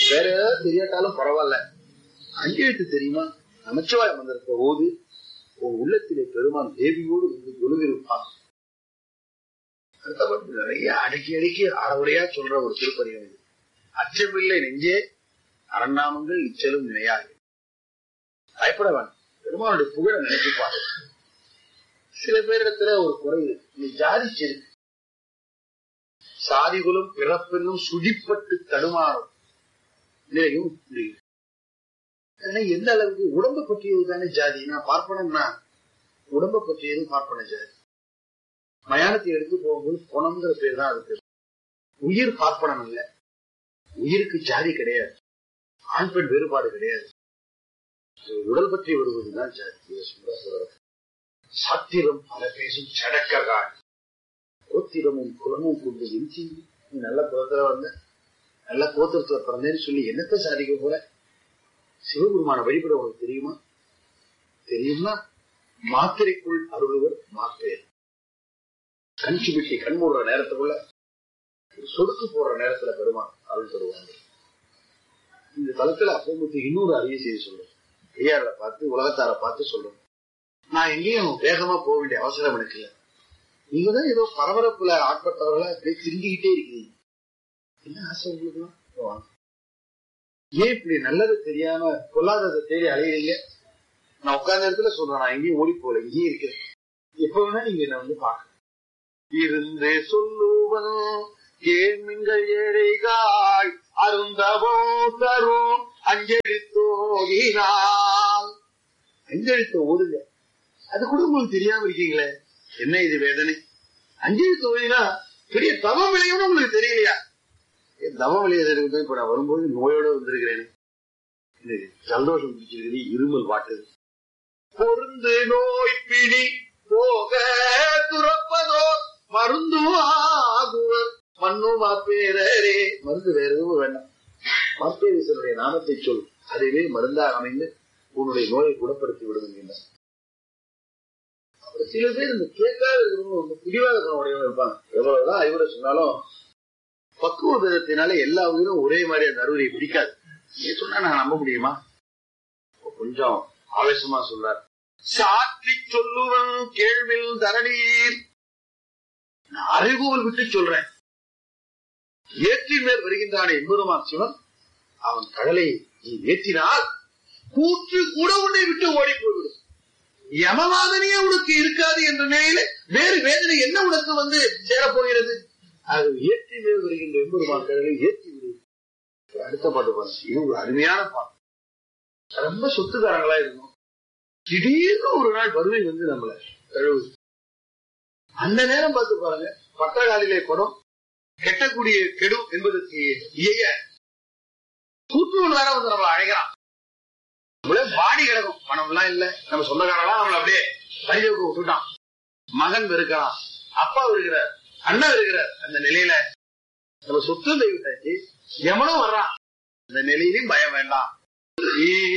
வேற ஏதாவது தெரியாட்டாலும் பரவாயில்ல அஞ்செழுத்து தெரியுமா நமச்சிவாய மந்திரத்தை ஓது உன் உள்ளத்திலே பெருமான் தேவியோடு வந்து கொழுவிருப்பான் அடுத்தபடி நிறைய அடக்கி அடக்கி அறவுரையா சொல்ற ஒரு திருப்பதிகம் இது அச்சமில்லை நெஞ்சே அரண்நாமங்கள் இச்சலும் நினையாது பயப்பட வேண்டாம் பெருமானுடைய புகழ நினைச்சு பாரு சில பேரிடத்துல ஒரு குறை இருக்கு. இந்த ஜாதி செருக்கு சாதிகளும் பிறப்பென்னும் சுழிப்பட்டு தடுமாறும் நிலையும் புரியுது ஏன்னா எந்த அளவுக்கு உடம்பை பற்றியது தானே ஜாதி நான் பார்ப்பனம்னா உடம்பை பற்றியது பார்ப்பன ஜாதி மயானத்தை எடுத்து போகும்போது பணம்ங்கிற பேர் தான் அதுக்கு உயிர் பார்ப்பனம் இல்ல உயிருக்கு ஜாதி கிடையாது ஆண் பெண் வேறுபாடு கிடையாது உடல் பற்றி வருவதுதான் ஜாதி இதை சொல்ற சொல்றது. சாத்திரம் பல பேசும் சடக்ககான் கோத்திரமும் குலமும் கொண்டு எஞ்சி நீ நல்ல குலத்துல வந்த நல்ல கோத்திரத்துல பிறந்தேன்னு சொல்லி என்னத்தை சாதிக்க போற சிவபெருமான வழிபட உனக்கு தெரியுமா தெரியும்னா மாத்திரைக்குள் அருள்வர் மாப்பேர் கண் சுபிட்டி கண் மூடுற நேரத்துக்குள்ள ஒரு சொடுக்கு போடுற நேரத்துல பெருமான் அருள் தருவாங்க இந்த தளத்துல அப்பமுத்து இன்னொரு அரிய செய்தி சொல்றேன் பெரியாரை பார்த்து உலகத்தார பார்த்து சொல்றேன் நான் எங்கேயும் வேகமா போக வேண்டிய அவசரம் எனக்கு இல்லை நீங்க தான் ஏதோ பரபரப்புல ஆட்பட்டவர்களா அப்படியே திரும்பிக்கிட்டே இருக்கீங்க என்ன ஆசை உங்களுக்கு வாங்க ஏன் இப்படி நல்லது தெரியாம பொல்லாததை தேடி அலையிறீங்க நான் உட்கார்ந்த இடத்துல சொல்றேன் நான் எங்கேயும் ஓடி போல இங்கேயும் இருக்கிறேன் எப்ப வேணா நீங்க என்ன வந்து பாக்க இருந்தே சொல்லுவன் கேள்மிங்கள் ஏழைகாய் அருந்தவோ தரும் அஞ்செழுத்தோகினால் அஞ்செழுத்த ஓடுங்க அது கூட உங்களுக்கு தெரியாம இருக்கீங்களே என்ன இது வேதனை அஞ்செழுத்து ஓடினா பெரிய தவம் விளையும்னு உங்களுக்கு தெரியலையா ஏன் தவம் விளையாடுறதுக்கு தான் இப்ப நான் வரும்போது நோயோட வந்திருக்கிறேன் எனக்கு சந்தோஷம் பிடிச்சிருக்குது இருமல் வாட்டுது பொருந்து நோய் பிடி போக துறப்பதோ மருந்து ஆகுவர் மண்ணு மாப்பேரே மருந்து வேற எதுவும் வேண்டாம் மாப்பேரீசனுடைய நாமத்தை சொல் அதுவே மருந்தாக அமைந்து உன்னுடைய நோயை குணப்படுத்தி விடும் என்கின்றார் அப்புறம் சில பேர் இந்த கேட்காத இருக்கிறவங்க ரொம்ப பிடிவாத குணமுடையவங்க இருப்பாங்க எவ்வளவுதான் அறிவுரை சொன்னாலும் பக்குவ விதத்தினால எல்லா உயிரும் ஒரே மாதிரி அந்த அறுவரை பிடிக்காது நீ சொன்னா நான் நம்ப முடியுமா அப்ப கொஞ்சம் ஆவேசமா சொல்றார் சாற்றி சொல்லுவன் கேள்வில் தரணீர் நான் அறிவுகள் விட்டு சொல்றேன் ஏற்றின் மேல் வருகின்றான எம்பெருமான் சிவன் அவன் கடலை நீ ஏற்றினால் கூற்று கூட உன்னை விட்டு ஓடி போய்விடும் யமவாதனையே உனக்கு இருக்காது என்ற நிலையில வேறு வேதனை என்ன உனக்கு வந்து சேரப்போகிறது அது ஏற்றி மேல் வருகின்ற எம்பெருமான் கடலை ஏற்றி விடு அடுத்த பாட்டு பாருங்க இது ஒரு அருமையான பாட்டு ரொம்ப சொத்துக்காரங்களா இருக்கும் திடீர்னு ஒரு நாள் வறுமை வந்து நம்மள தழுவு அந்த நேரம் பார்த்து பாருங்க பட்டகாலிலே குடம் கெட்டக்கூடிய கெடும் என்பதற்கு இயைய கூட்டுவன் வேற வந்து நம்மளை அழைக்கிறான் நம்மளே பாடி கிடக்கும் பணம் எல்லாம் இல்ல நம்ம சொந்தக்காரெல்லாம் நம்மள அப்படியே பரிஜவுக்கு விட்டுட்டான் மகன் இருக்கிறான் அப்பா இருக்கிறார் அண்ணன் இருக்கிறார் அந்த நிலையில நம்ம சொத்து தெய்வத்தாச்சு எவனும் வர்றான் அந்த நிலையிலும் பயம் வேண்டாம்